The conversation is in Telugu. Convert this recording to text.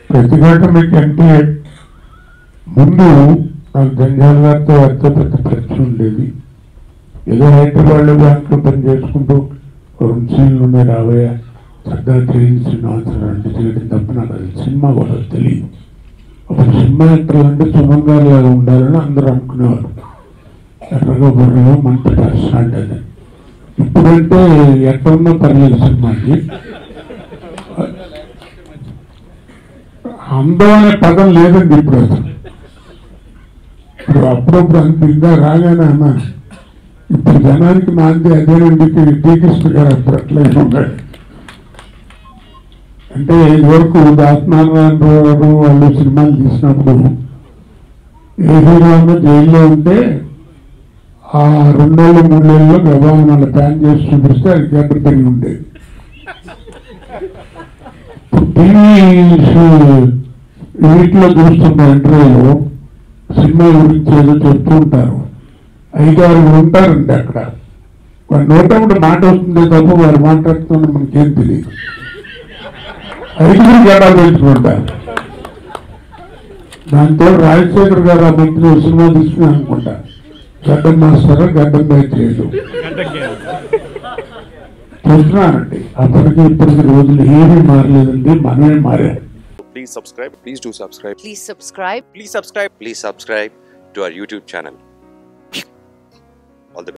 ప్రతిఘటనకి అంటే ముందు నాకు జంజాల్ గారితో ఎంతో పెద్ద పరిచయం ఉండేది ఏదో హైదరాబాద్లో బ్యాంకులో పని చేసుకుంటూ రెండు సీన్లు ఉన్నాయి రాబోయే చక్కగా చేయించిన అంటే చేయడం తప్ప నాకు అది సినిమా కూడా తెలియదు అప్పుడు సినిమా యాక్టర్లు అంటే సుమన్ గారు లాగా ఉండాలని అందరూ అనుకునేవారు ఎర్రగా బుర్రగా మంచి పర్సనాలిటీ అది ఇప్పుడంటే ఎక్కడ ఉన్నా పర్లేదు సినిమాకి అందం అనే పదం లేదండి ఇప్పుడు అసలు ఇప్పుడు అప్పుడప్పుడు అంత రాగానే అన్నా ఇప్పుడు జనానికి నాంది అదేనండి శ్రీకృష్ణ గారు అప్పుడు అట్లనే ఉన్నాడు అంటే ఇదివరకు దాసనారాయణ వాళ్ళు సినిమాలు తీసినప్పుడు ఏ హీరో అన్నా జైల్లో ఉంటే ఆ రెండేళ్ళు మూడేళ్ళలో గబాన్ వాళ్ళ ప్లాన్ చేసి చూపిస్తే అది గడ్డ పెరిగి ఉండేది టీవీ వీటిలో చూస్తున్న ఇంటర్వ్యూలో సినిమా గురించి ఏదో చెప్తూ ఉంటారు ఐదారు ఉంటారండి అక్కడ వారి నోట కూడా మాట వస్తుందే తప్ప వారు మాట్లాడుతున్న మనకేం తెలియదు ఐదుగురు గడ్డాలు పెంచుకుంటారు దాంతో రాజశేఖర్ గారు ఆ మధ్యలో సినిమా తీసుకుని అనుకుంటా గడ్డం మాస్టర్ గడ్డం చేయదు చూస్తున్నానండి అప్పటికి ఇప్పటికి రోజులు ఏమీ మారలేదండి మనమే మారాం Please subscribe. Please do subscribe. Please subscribe. Please subscribe. Please subscribe to our YouTube channel.